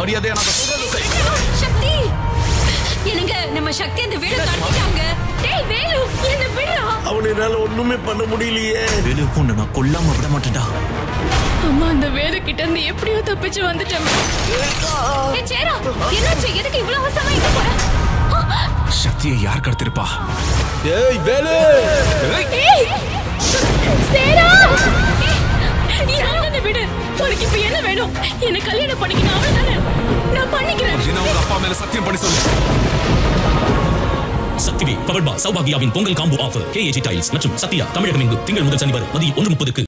மரியாதையா நான் சொல்றது செய். சக்தி என்னங்க நம்ம சக்தி அந்த வீட கடத்திட்டாங்க டேய் வேலு என்ன விடுடா அவனை என்னால ஒண்ணுமே பண்ண முடியலையே வேலு பொண்ணு நான் கொல்லாம விட மாட்டேன்டா அம்மா அந்த வேலு கிட்ட இருந்து எப்படியோ தப்பிச்சு வந்துட்டேன் ஏய் சேரா என்னாச்சு எதுக்கு இவ்வளவு அவசரமா இங்க போற சக்தியை யார் கடத்திருப்பா ஏய் வேலு ஏய் சேரா என்ன விடு உனக்கு இப்ப என்ன வேணும் என்ன கல்யாணம் பண்ணிக்கணும் அவ்வளவுதானே நான் பண்ணிக்கிறேன் என்ன உங்க அப்பா மேல சத்தியம் பண்ணி சொல்லு சக்திவே பவர்பா சௌபாகியாவின் Pongal combo offer KAG tiles மற்றும் சத்யா தமிழகம் எங்கும் திங்கள் முதல் சனி வரை மதியம் ஒன்று முப்பதுக்கு